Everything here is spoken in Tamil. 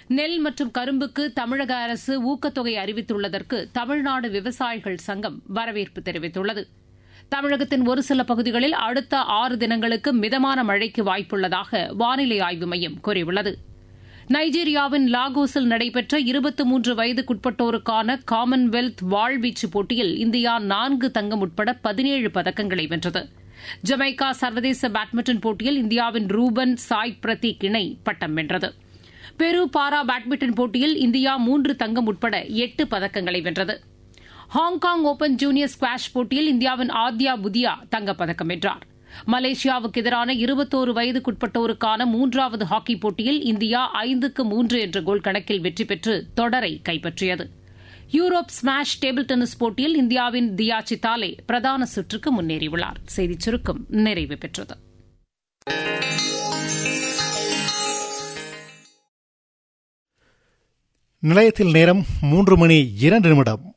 நெல் மற்றும் கரும்புக்கு தமிழக அரசு ஊக்கத்தொகை அறிவித்துள்ளதற்கு தமிழ்நாடு விவசாயிகள் சங்கம் வரவேற்பு தெரிவித்துள்ளது தமிழகத்தின் ஒரு சில பகுதிகளில் அடுத்த ஆறு தினங்களுக்கு மிதமான மழைக்கு வாய்ப்புள்ளதாக வானிலை ஆய்வு மையம் கூறியுள்ளது நைஜீரியாவின் லாகோஸில் நடைபெற்ற இருபத்தி மூன்று வயதுக்குட்பட்டோருக்கான காமன்வெல்த் வாழ்வீச்சு போட்டியில் இந்தியா நான்கு தங்கம் உட்பட பதினேழு பதக்கங்களை வென்றது ஜமைக்கா சர்வதேச பேட்மிண்டன் போட்டியில் இந்தியாவின் ரூபன் சாய் பிரதீக் இணை பட்டம் வென்றது பெரு பாரா பேட்மிண்டன் போட்டியில் இந்தியா மூன்று தங்கம் உட்பட எட்டு பதக்கங்களை வென்றது ஹாங்காங் ஓபன் ஜூனியர் ஸ்குவாஷ் போட்டியில் இந்தியாவின் ஆத்யா புதியா தங்கப்பதக்கம் வென்றார் மலேசியாவுக்கு எதிரான இருபத்தோரு வயதுக்குட்பட்டோருக்கான மூன்றாவது ஹாக்கி போட்டியில் இந்தியா ஐந்துக்கு மூன்று என்ற கோல் கணக்கில் வெற்றி பெற்று தொடரை கைப்பற்றியது யூரோப் ஸ்மாஷ் டேபிள் டென்னிஸ் போட்டியில் இந்தியாவின் தியா சித்தாலே பிரதான சுற்றுக்கு முன்னேறியுள்ளார் செய்திச் சுருக்கம் நிறைவு பெற்றது நிலையத்தில் நேரம் மூன்று மணி இரண்டு நிமிடம்